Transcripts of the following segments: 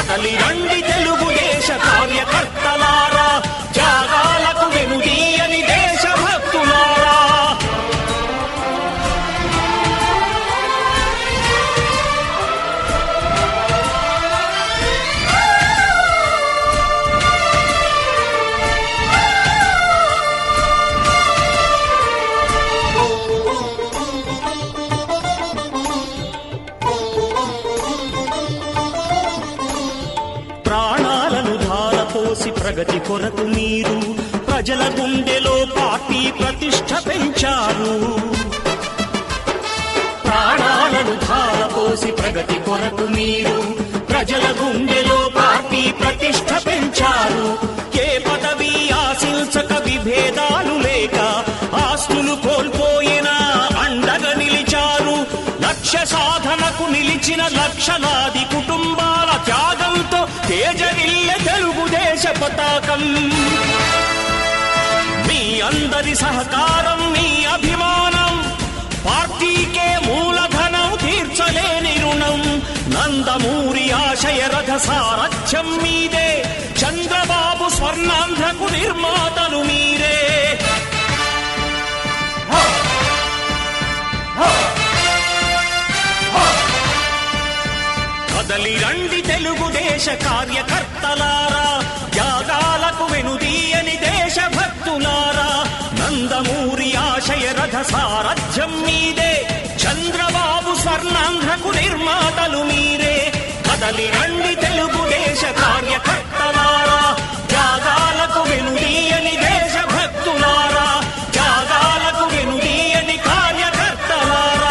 కదలి రండి తెలుగుదేశ కార్యకర్తలారా త్యాగాలకు వెనుదీయని దేశభక్తులారా ప్రాణాలను ధారపోసి ప్రగతి కొరకు మీరు ప్రజల గుండెలో పార్టీ ప్రతిష్ట పెంచారు ప్రాణాలను ధారపోసి ప్రగతి కొరకు మీరు ప్రజల గుండెలో పార్టీ ప్రతిష్ట పెంచారు ఏ పదవి ఆశించక విభేదాలు లేక ఆస్తులు కోల్పోయినా అండగా నిలిచారు లక్ష్య సాధనకు నిలిచిన లక్షలాది కుటుంబాల త్యాగంతో తేజరిల్లె తెలుగుదేశ పతాకం మీ అందరి సహకారం మీ అభిమానం పార్టీకే మూలధనం తీర్చలేని రుణం నందమూరి ఆశయ రథ సారథ్యం మీదే చంద్రబాబు స్వర్ణాంధ్రకు నిర్మాతలు మీరే కదలి రండి తెలుగుదేశ కార్యకర్తలారా త్యాగాలకు వెనుదీయని దేశభక్తులారా నందమూరి ఆశయ రథ సారథ్యం మీదే చంద్రబాబు స్వర్ణాంధ్రకు నిర్మాతలు మీరే కదలి రండి తెలుగుదేశ కార్యకర్తలారా త్యాగాలకు వెనుదీయని దేశభక్తులారా త్యాగాలకు వెనుదీయని కార్యకర్తలారా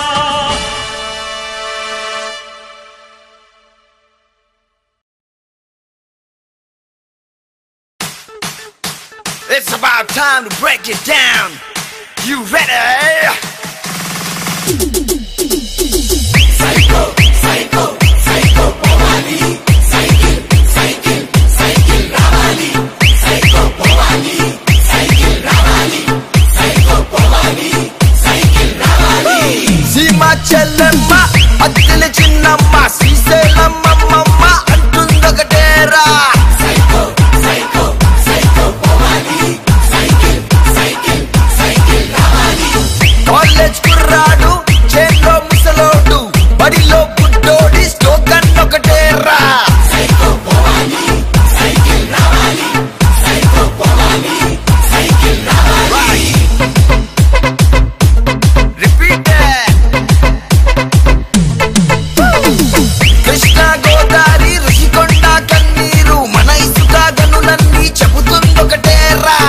It's about time to break it down. You ready? సీమ చెల్లెమ్మ అత్తెల చిన్నమ్మ శ్రీశైలమ్మమ్మ అంటుందొకటేరా కాలేజ్ కుర్రాడు చేతిలో ముసలోడు బడిలో బుడ్డోడి స్లోగన్ ఒకటేరా Repeat that. కృష్ణ గోదావరి ఋషికొండ కన్నీరు మన ఇసుక గనులన్నీ చెబుతుందొకటేరా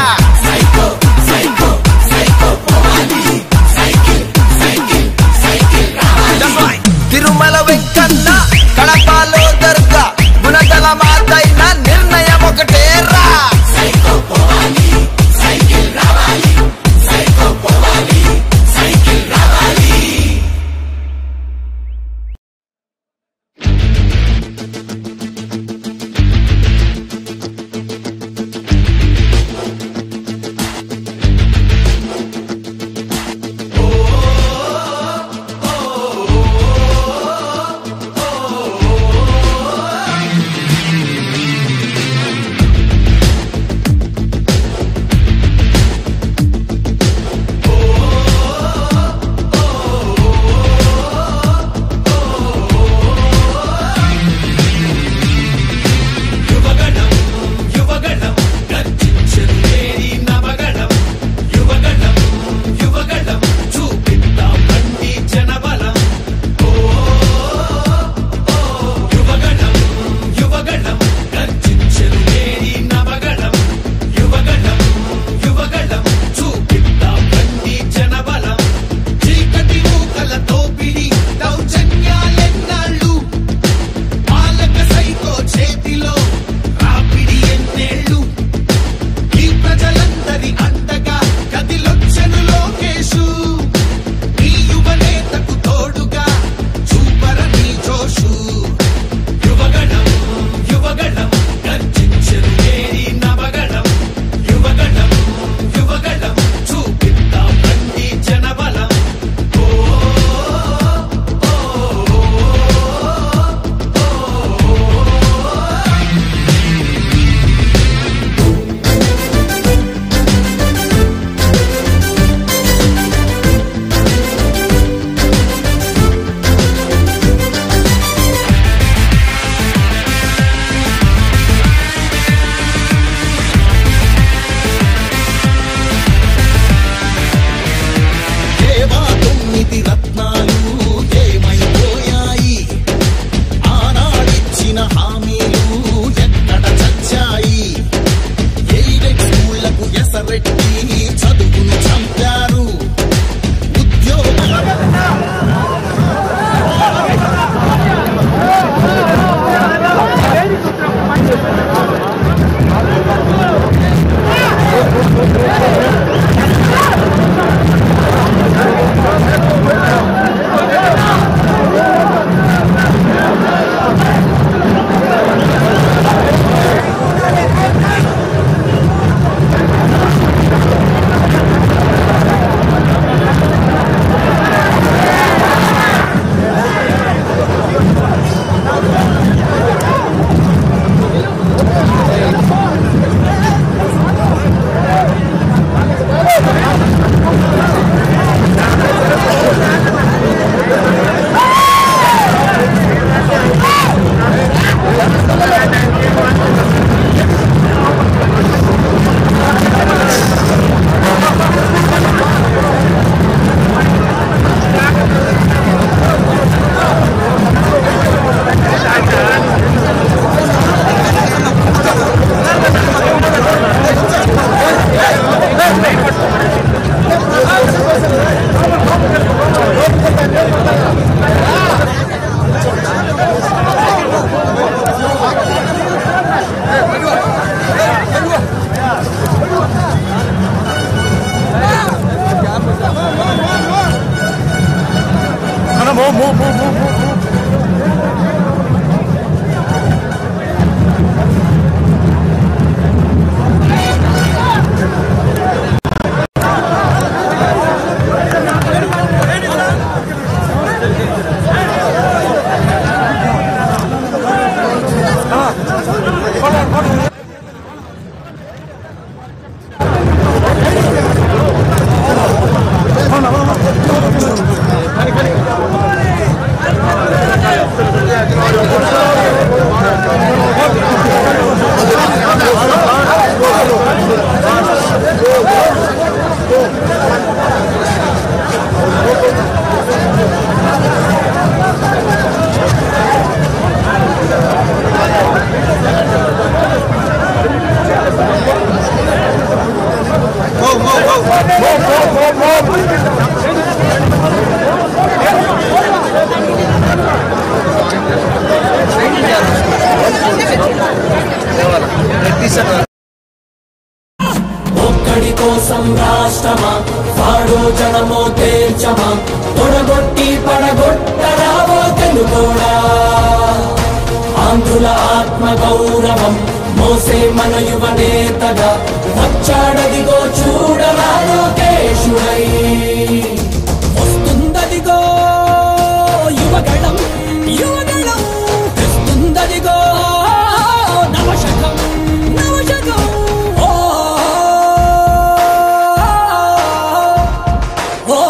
అవినీతి రత్నాలు ఏమైపోయాయి ఆనాడిచ్చిన హామీలు ఎక్కడ చచ్చాయి ఎయిడెడ్ స్కూళ్లకు ఎసరెట్టి చదువును చంపారు ఉద్యోగ ఒక్కడి కోసం రాష్ట్రమా వాడో జనమో తేల్చమా తొడగొట్టి పడగొట్టరావో తెలుగోడా ఆంధ్రుల ఆత్మ గౌరవం మోసే మన యువ నేతగా వచ్చాడదిగో చూడరా లోకేశుడై వస్తుందదిగో యువగళం యువగళం తెస్తుందదిగో నవశకం నవశకం ఓ ఓ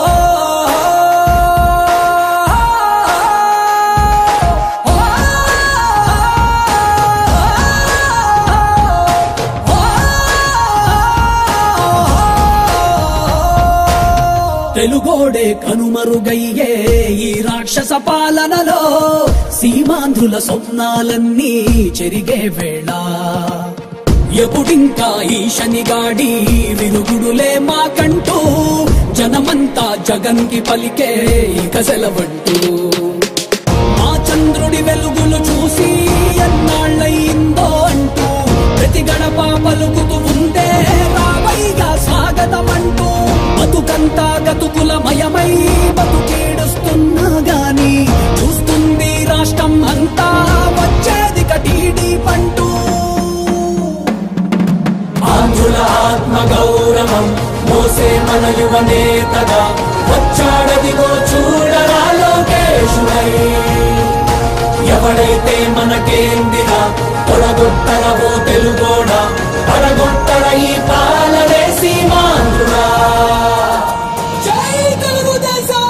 తెలుగోడే కనుమరుగయ్యే ఈ రాక్షస పాలనలో సీమాంధ్రుల స్వప్నాలన్నీ చెరిగే వేళ ఎప్పుడింకా ఈ శనిగాడి విరుగుడులే మాకంటూ జనమంతా జగన్ కి పలికే ఇక సెలవంటూ మా చంద్రుడి వెలుగులు చూసి ఎన్నాళ్ళయిందో అంటూ ప్రతి గడప పలుకుతూ ఉంటే రావయ్యా స్వాగతమంటూ బతుకంతా గతుకులమయమై బతుకేడుస్తున్నా గాని చూస్తుంది రాష్ట్రం అంతా వచ్చేది కటీడీ పంటూ ఆంధ్రుల ఆత్మ గౌరవం మోసే మన యువ నేతగా వచ్చాడదిగో చూడరా లోకేశుడై ఎవడైతే మనకేందిరా తొడగొట్టరవో తెలుగోడా పడగొట్టర ఈ పాలనే సీమాంధ్రుడా జై తెలుగుదేశం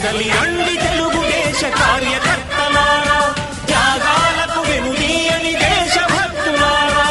కదలి రండి తెలుగుదేశ కార్యకర్తలారా త్యాగాలకు వెనుదీయని దేశభక్తులారా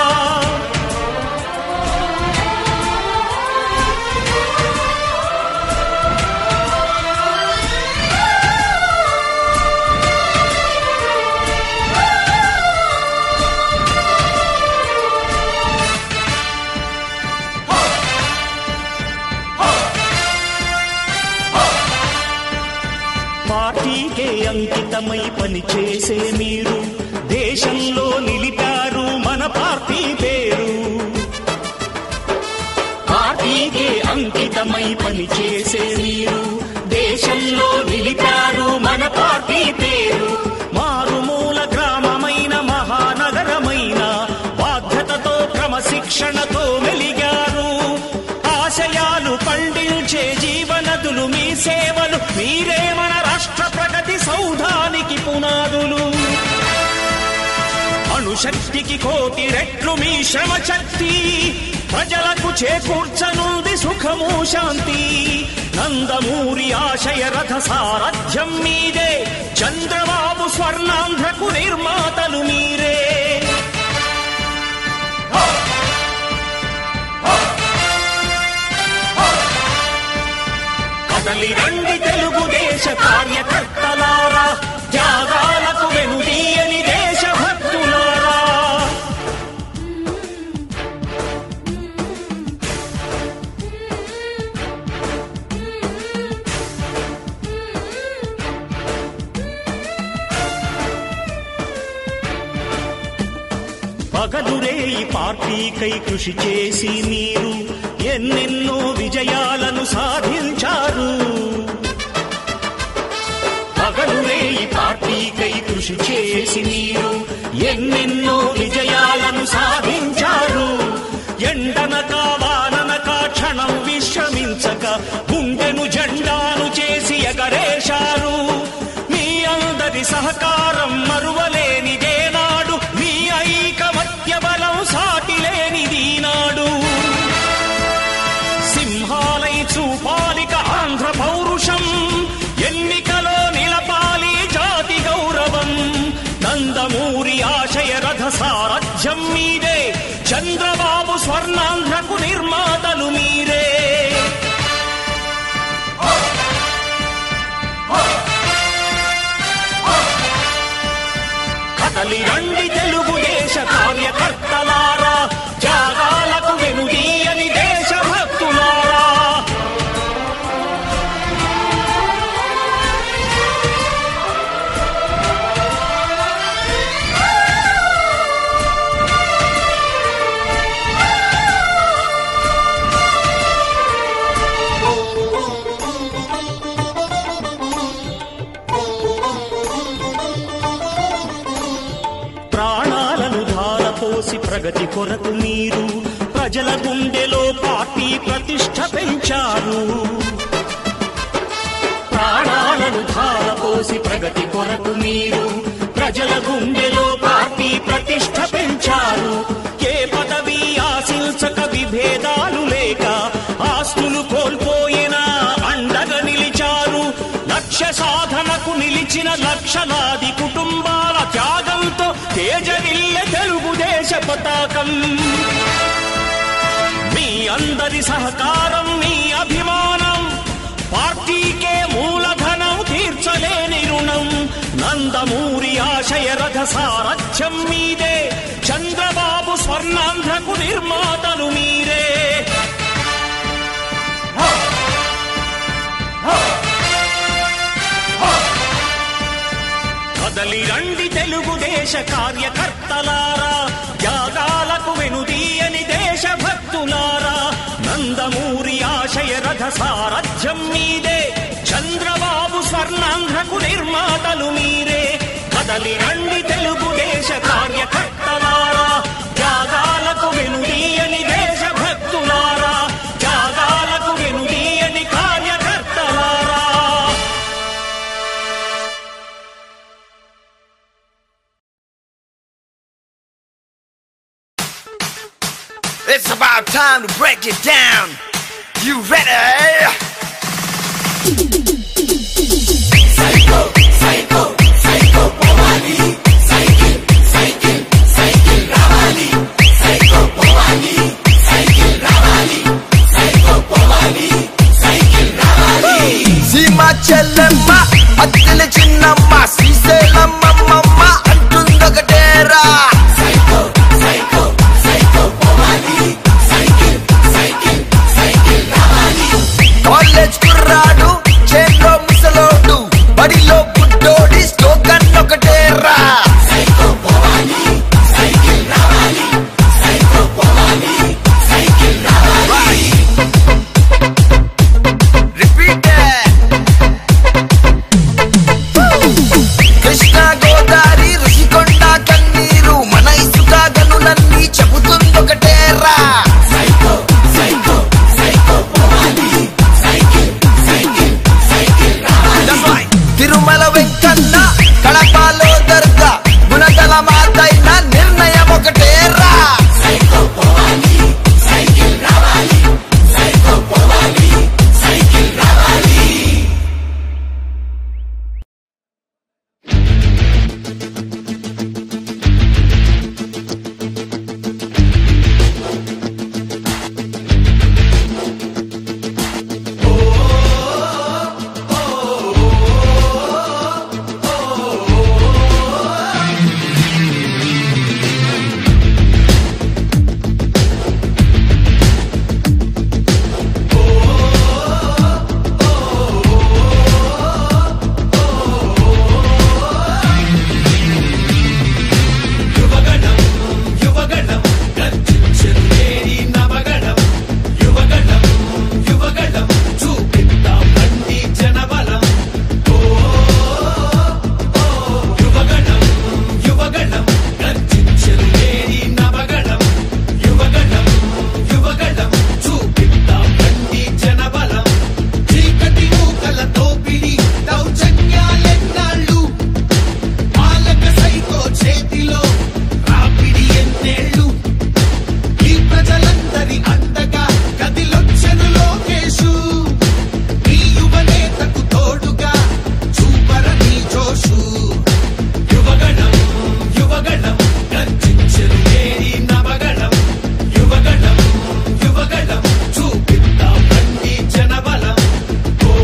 పార్టీకే అంకితమై పనిచేసే మీరు దేశంలో నిలిపారు మన పార్టీ పేరు పార్టీకే అంకితమై పనిచేసే మీరు దేశంలో నిలిపారు మన పార్టీ పేరు మారుమూల గ్రామమైన మహానగరమైన బాధ్యతతో క్రమశిక్షణతో మెలిగారు ఆశయాలు పండించే జీవనదులు మీ సేవలు మీరే మన రాష్ట్ర ప్రగతి సౌధానికి పునాదులు అణుశక్తికి కోటి రెట్లు మీ శ్రమ శక్తి ప్రజలకు చేకూర్చనుంది సుఖము శాంతి నందమూరి ఆశయ రథ సారథ్యం మీదే చంద్రబాబు స్వర్ణాంధ్రకు నిర్మాతలు మీరే కదలి రండి తెలుగుదేశ కార్యకర్తలారా త్యాగాలకు వెనుదీయని దేశభక్తులారా పగలురే ఈ పార్టీకై కృషి చేసి మీరు ఎన్నెన్నో విజయాలను సాధించారు పగలురే ఈ పార్టీకై కృషి చేసి మీరు ఎన్నెన్నో విజయాలను సాధించారు ఎండనక వాననక క్షణం విశ్రమించక గుండెను జెండాను చేసి ఎగరేశారు మీ అందరి సహకారం మరువలేనిదే నాడు మీ ఐకమత్య బలం సాటిలేనిది నాడు సింహాలై చూపాలిక ఆంధ్ర పౌరుషం ఎన్నికలో నిలపాలి జాతి గౌరవం నందమూరి ఆశయ రథ సారథ్యం మీదే చంద్రబాబు స్వర్ణాంధ్రకు నిర్మాతలు మీరే కదలి రండి తెలుగుదేశ కార్యకర్తలారా త్యాగాలకు వెనుదీయని దేశభక్తులారా ప్రాణాలను ధారపోసి ప్రగతి కొరకు మీరు ప్రజల గుండెలో పార్టీ ప్రతిష్ట పెంచారు ప్రాణాలను ధారపోసి ప్రగతి కొరకు మీరు ప్రజల గుండెలో పార్టీ ప్రతిష్ట పెంచారు ఏ పదవి ఆశించక విభేదాలు లేక ఆస్తులు కోల్పోయినా అండగా నిలిచారు లక్ష్య సాధనకు నిలిచిన లక్షలాది కుటుంబాల త్యాగంతో తేజరిల్లె తెలుగుదేశ పతాకం మీ అందరి సహకారం మీ అభిమానం పార్టీకే మూలధనం తీర్చలేని రుణం నందమూరి ఆశయ రథ సారథ్యం మీదే చంద్రబాబు స్వర్ణాంధ్రకు నిర్మాతలు మీరే కదలి రండి తెలుగుదేశ కార్యకర్తలారా త్యాగాలకు వెనుదీయని దేశభక్తులారా నందమూరి ఆశయ రథ సారథ్యం మీదే చంద్రబాబు స్వర్ణాంధ్రకు నిర్మాతలు మీరే కదలి రండి తెలుగుదేశ కార్యకర్తలారా త్యాగాలకు వెనుదీయని దేశభక్తులారా త్యాగాలకు వెనుదీయని కార్యకర్తలారా It's about time to break it down. You ready? చెల్లెమ్మ అత్తిన చిన్నమ్మ శ్రీశైలమ్మమ్మ అంటుందొకటేరా కాలేజ్ కుర్రాడు చేతిలో ముసలోడు బడిలో బుడ్డోడి స్లోగన్ ఒకటేరా Repeat that. కృష్ణ గోదావరి ఋషికొండ కన్నీరు మన ఇసుక గనులన్నీ చెబుతుందొకటేరా తిరుమల వెంకన్న కడపలో దర్గా గుణదల మాతైన నిర్ణయం ఒకటేరా యువగణం యువగణం గర్జించేది నవగణం యువగణం యువగణం చూపిద్దాం రండి జనబలం ఓ ఓ, యువగణం యువగణం గర్జించేది నవగణం యువగణం యువగణం చూపిద్దాం రండి జనబలం చీకటి మూకల తోపిడి దౌర్జన్యాలెన్నాళ్ళు పాలక సైకో చేతిలో రాపిడి ఎన్నేళ్ళు ఈ ప్రజలందరి అండగా గదిలొచ్చెను లోకేశు ఈ యువనేతకు తోడుగా చూపరని జోషు యువగణం యువగణం గర్జించెను ఏరి నవగణం యువగణం యువగణం చూపిద్దాం రండి జనబలం ఓ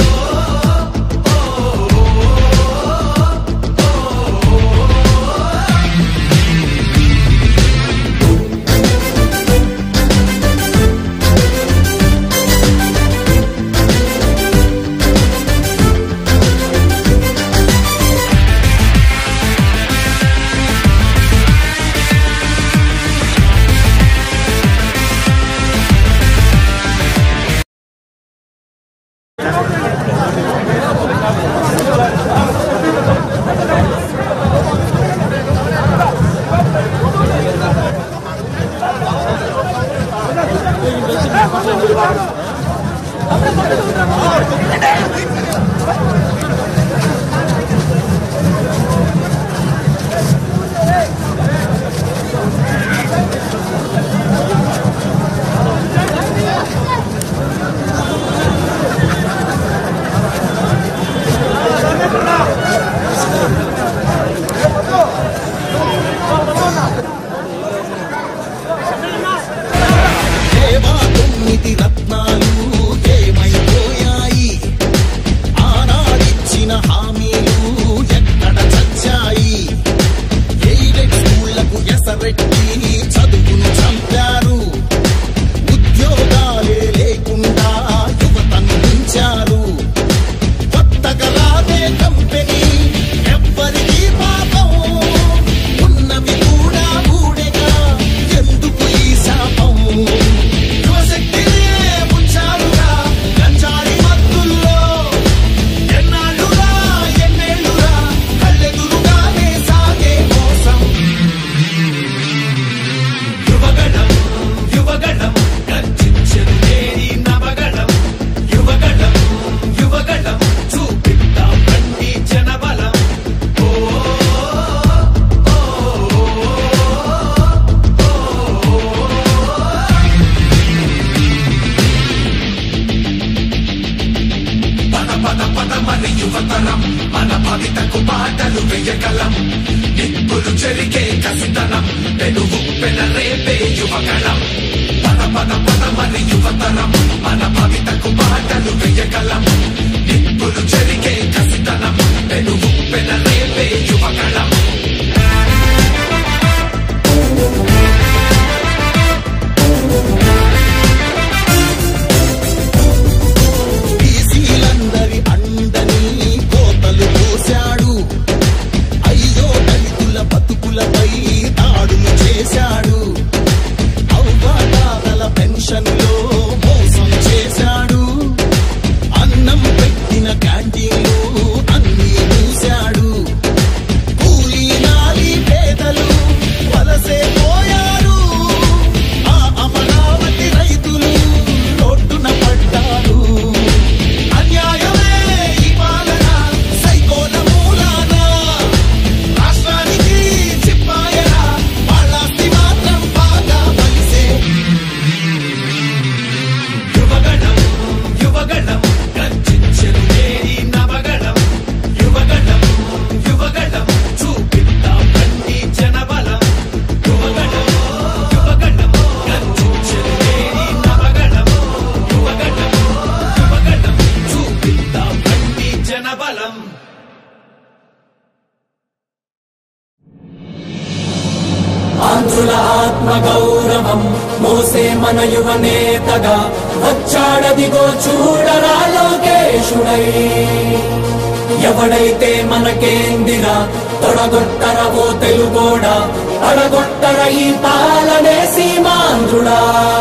దేవా తొమ్మిది రత్నాలు ఏమైపోయాయి ఆనాడిచ్చిన హామీలు ఎక్కడ చచ్చాయి ఎయిడెడ్ స్కూళ్లకు ఎసరెట్టి చదువును చంపారు ఉద్యోగాలే లేకుండా యువతను ఉంచారు కొత్తగా రాదే కంపెనీ ఎవ్వరికీ పాపం ఉన్నవి కూడా ఊడెగా ఎందుకు ఈ శాపం యువశక్తినే ముంచారుగా గంజాయి మత్తుల్లో ఎన్నాళ్ళురా ఎన్నేళ్ళురా కళ్ళెదురుగానే సాగే మోసం యువగణం యువగణం గర్జించెను ఏరి నవగణం యువగణం యువగణం చూపిద్దాం రండి జనబలం ఓ పద పద పద మరి యువతరం మన భవితకు బాటలు వెయ్యగలం నిప్పులు చెరిగే కసితనం పెనుగు పెనరేపే యువగణం పద పద పద మరి యువతరం మన భవితకు బాటలు వెయ్యగలం నిప్పులు కలం ఆంధ్రుల ఆత్మ గౌరవం మోసే మన యువ నేతగా వచ్చాడదిగో చూడరా లోకేశుడై ఎవడైతే మనకేందిరా తొడగొట్టర ఓ తెలుగోడా అడగొట్టర ఈ పాలనే సీమాంధ్రుడా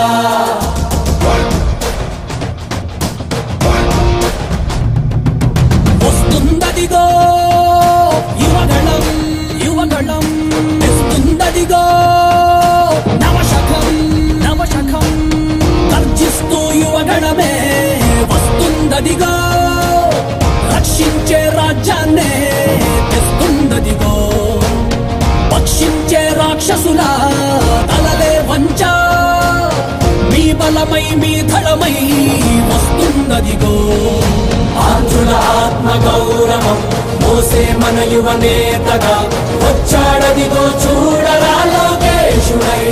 వస్తుందదిగో యువగళం యువగళం వస్తుందదిగో నవశకం నవశకం గర్జిస్తూ యువగళమే వస్తుందదిగో రక్షించే రాజ్యాన్నే తెస్తుందదిగో పక్షించే రాక్షసుల తలలే వంచ మీ బలమై మీ ధళమై వస్తున్నదిగో ఆంధ్రుల ఆత్మ గౌరవం మోసే మన యువ నేతగా వచ్చాడదిగో చూడరా లోకేశుడై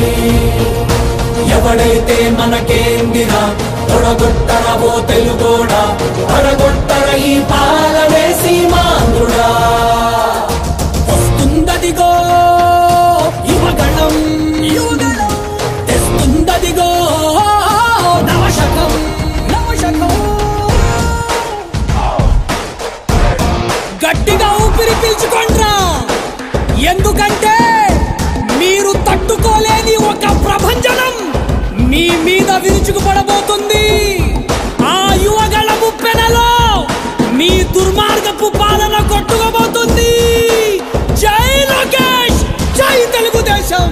ఎవడైతే మనకేందిరా తొడగొట్టర ఓ తెలుగోడా అడగొట్టర ఈ పాలనే సీమాంధ్రుడా వస్తుందదిగో యువగణం యువగణం తెస్తుందదిగో నవశకం నవశకం గట్టిగా ఊపిరి పీల్చుకోండ్రా ఎందుకంటే మీరు తట్టుకోలేని ఒక ప్రభంజనం మీ మీద విరుచుకుపడబోతుంది ఆ యువగళ ముప్పెనలో మీ దుర్మార్గపు పాలన కొట్టుకోబోతుంది జై లోకేష్ జై తెలుగుదేశం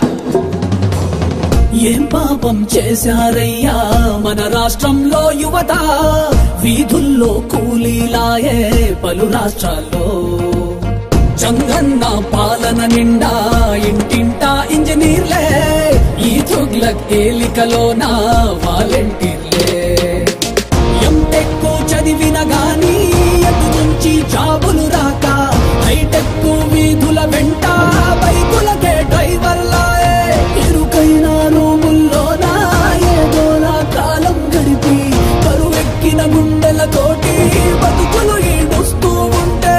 ఏం పాపం చేశారయ్యా మన రాష్ట్రంలో యువత వీధుల్లో కూలీలాయే పలు రాష్ట్రాల్లో చంగన్న పాలన నిండా ఇంటింటా ఇంజనీర్లే ఈ తుగ్లక్ ఏలికలోన వాలంటీర్లే ఎంటెక్ చదివిన గాని ఎటు నుంచి జాబులు రాక హైటెక్ వీధుల వెంట బైకులకే డ్రైవర్లాయే ఇరుకైన రూముల్లోన ఏదోలా కాలం గడిపి కరువెక్కిన గుండెలతోటి బతుకులు ఈడుస్తూ ఉంటే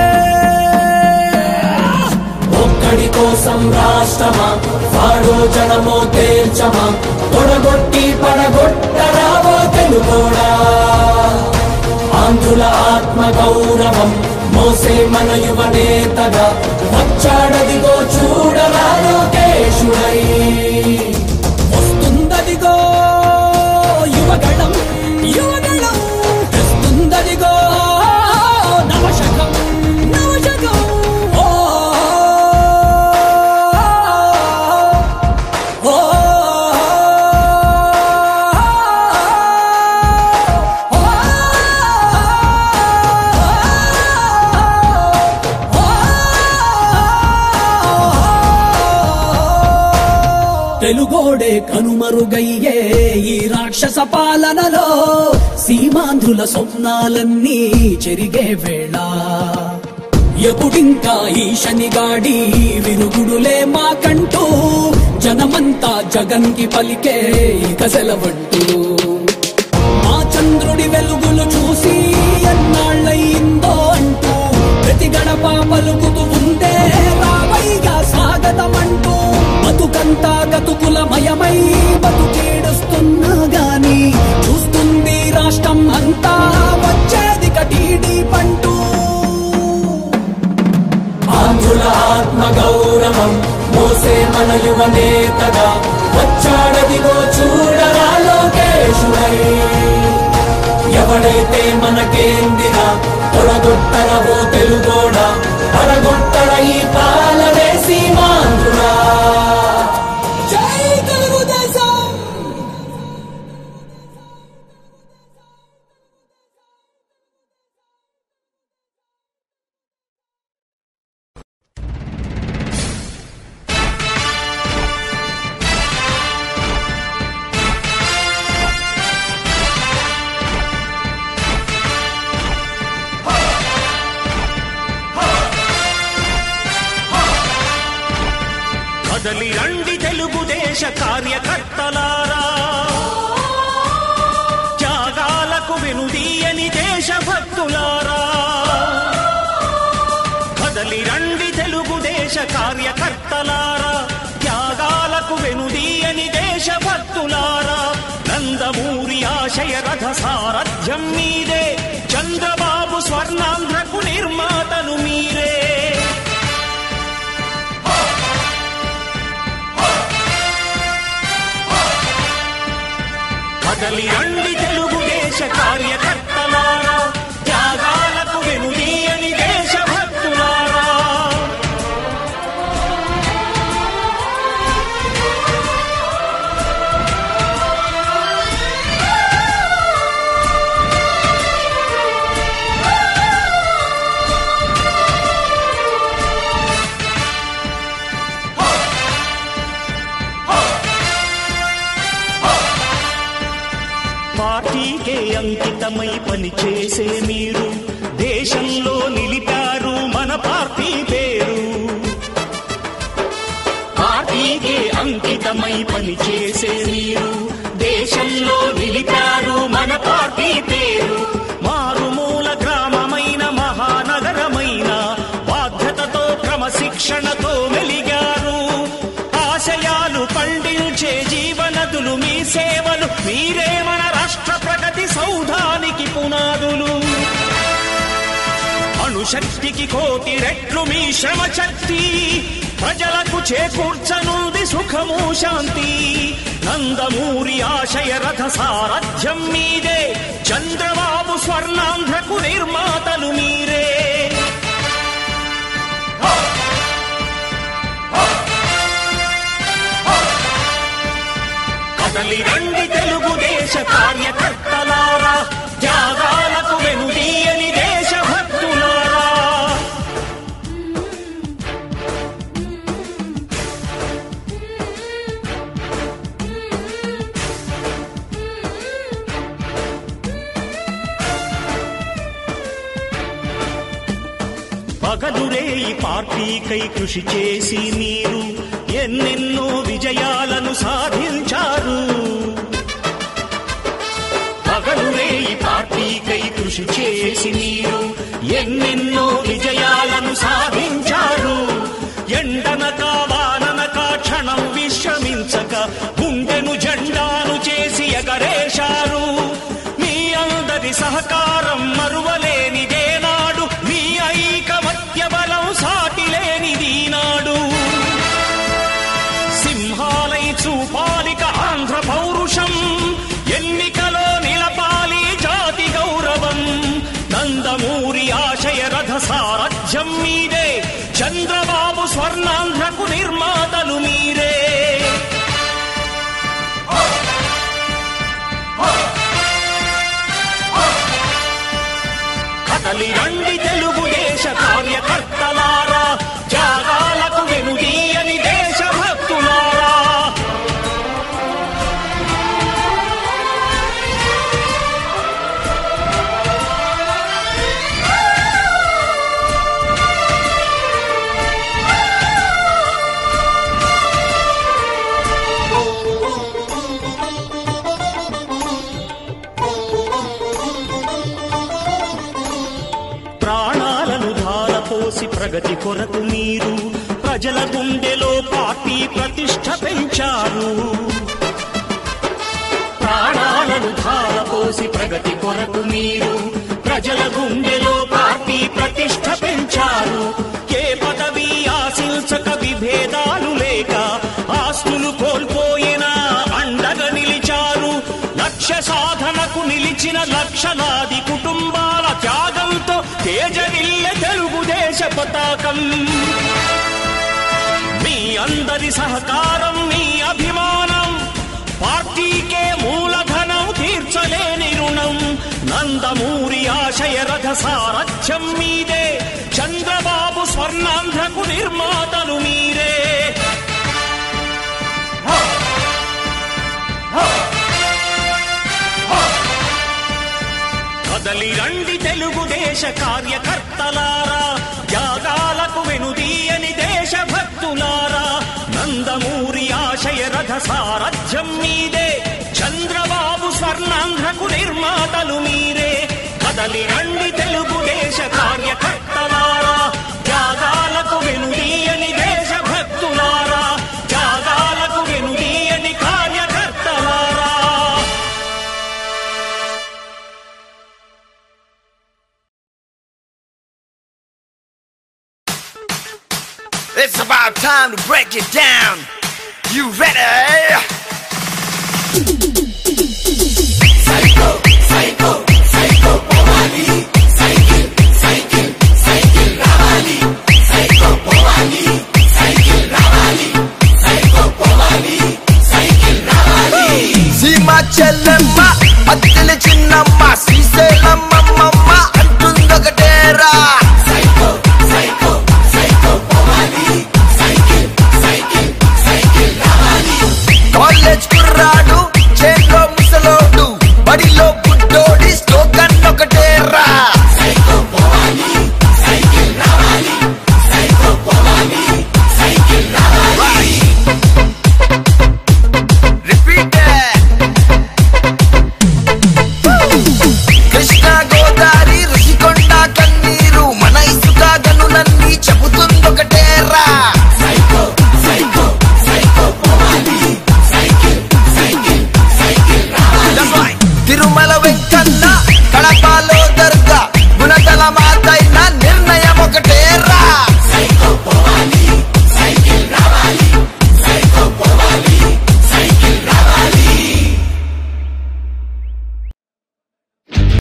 ఒక్కడి కోసం రాష్ట్రమా వాడో జనమో తేల్చమా తొడగొట్టి పడగొట్టరావో తెలుగోడా ఆంధ్రుల ఆత్మ గౌరవం మోసే మన యువ నేతగా వచ్చాడదిగో చూడరా లోకేశుడై వస్తుందదిగో యువగణం యువగణం తెస్తుందదిగో నవశకం నవశకం ఓ ఓ తెలుగోడే కనుమరుగయ్యే ఈ రాక్షస పాలనలో సీమాంధ్రుల స్వప్నాలన్నీ చెరిగే వేళ ఎప్పుడింకా ఈ శనిగాడి విరుగుడులే మాకంటూ జనమంతా జగన్ కి పలికే ఇక సెలవంటూ మా చంద్రుడి వెలుగులు చూసి ఎన్నాళ్ళయిందో అంటూ ప్రతి గడప పలుకుతూ ఉందే రావయ్యా స్వాగతమంటూ బతుకంతా గతుకుల మయమై బతుకేడుస్తున్నా గాని చూస్తుంది రాష్ట్రం అంతా వచ్చేది కటీడీ పంటూ ఆంధ్రుల ఆత్మ గౌరవం మోసే మన యువ నేతగా వచ్చాడదిగో చూడరా లోకేశుడై ఎవడైతే మనకేందిరా తొడగొట్టరవో తెలుగోడా పడగొట్టర ఈ పాలనే సీమాంధ్రుడా జై తెలుగుదేశం కదలి రండి తెలుగుదేశ కార్యకర్తలారా త్యాగాలకు వెనుదీయని దేశభక్తులారా కదలి రండి తెలుగుదేశ కార్యకర్తలారా త్యాగాలకు వెనుదీయని దేశభక్తులారా నందమూరి ఆశయ రథ సారథ్యం మీదే చంద్రబాబు స్వర్ణాంధ్రకు నిర్మాతలు మీరే కదలి రండి తెలుగుదేశ కార్యకర్తలారా త్యాగాలకు వెనుదీయని దేశభక్తులారా పార్టీకే అంకితమై పనిచేసే మీరు దేశంలో నిలిపారు మన పార్టీ పేరు పార్టీకే అంకితమై పనిచేసే మీరు దేశంలో నిలిపారు మన పార్టీ పేరు మారుమూల గ్రామమైన మహానగరమైన బాధ్యతతో క్రమశిక్షణతో మెలిగారు ఆశయాలు పండించే జీవనదులు మీ సేవలు మీరే మన రాష్ట్ర ప్రగతి సౌధానికి పునాదులు అణుశక్తికి కోటి రెట్లు మీ శ్రమ శక్తి ప్రజలకు చేకూర్చనుంది సుఖము శాంతి నందమూరి ఆశయ రథ సారథ్యం మీదే చంద్రబాబు స్వర్ణాంధ్రకు నిర్మాతలు మీరే కదలి రండి తెలుగుదేశ కార్యకర్తలారా త్యాగాలకు వెనుదీయని దేశభక్తులారా పగలురే ఈ పార్టీకై కృషి చేసి మీరు ఎన్నెన్నో విజయాలను సాధించారు పగలురే ఈ పార్టీకై కృషి చేసి మీరు ఎన్నెన్నో విజయాలను సాధించారు ఎండనక వాననక క్షణం విశ్రమించక గుండెను జెండాను చేసి ఎగరేశారు మీ అందరి సహకారం మరువలేనిదే నాడు మీ ఐకమత్య బలం సాటిలేనిది నాడు సింహాలై చూపాలిక ఆంధ్ర పౌరుషం ఎన్నికలో నిలపాలి జాతి గౌరవం నందమూరి ఆశయ రథ సారథ్యం మీదే చంద్రబాబు స్వర్ణాంధ్రకు నిర్మాతలు మీరే కదలి రండి తెలుగుదేశ కార్యకర్తలారా త్యాగాలకు వెనుదీయని దేశభక్తులారా ప్రాణాలను ధారపోసి ప్రగతి కొరకు మీరు ప్రజల గుండెలో పార్టీ ప్రతిష్ట పెంచారు ప్రాణాలను ధారపోసి ప్రగతి కొరకు మీరు ప్రజల గుండెలో పార్టీ ప్రతిష్ట పెంచారు ఏ పదవి ఆశించక విభేదాలు లేక ఆస్తులు కోల్పోయినా అండగా నిలిచారు లక్ష్య సాధనకు నిలిచిన లక్షలాది కుటుంబాల త్యాగంతో తేజరిల్లె తెలుగుదేశ పతాకం మీ అందరి సహకారం మీ అభిమానం పార్టీకే మూలధనం తీర్చలేని రుణం నందమూరి ఆశయ రథ సారథ్యం మీదే చంద్రబాబు స్వర్ణాంధ్రకు నిర్మాతలు మీరే కదలి రండి తెలుగుదేశ కార్యకర్తలారా త్యాగాలకు వెనుదీయని దేశభక్తులారా నందమూరి ఆశయ రథ సారథ్యం మీదే చంద్రబాబు స్వర్ణాంధ్రకు నిర్మాతలు మీరే కదలి రండి తెలుగుదేశ కార్యకర్తలారా త్యాగాల It's about time to break it down. You ready?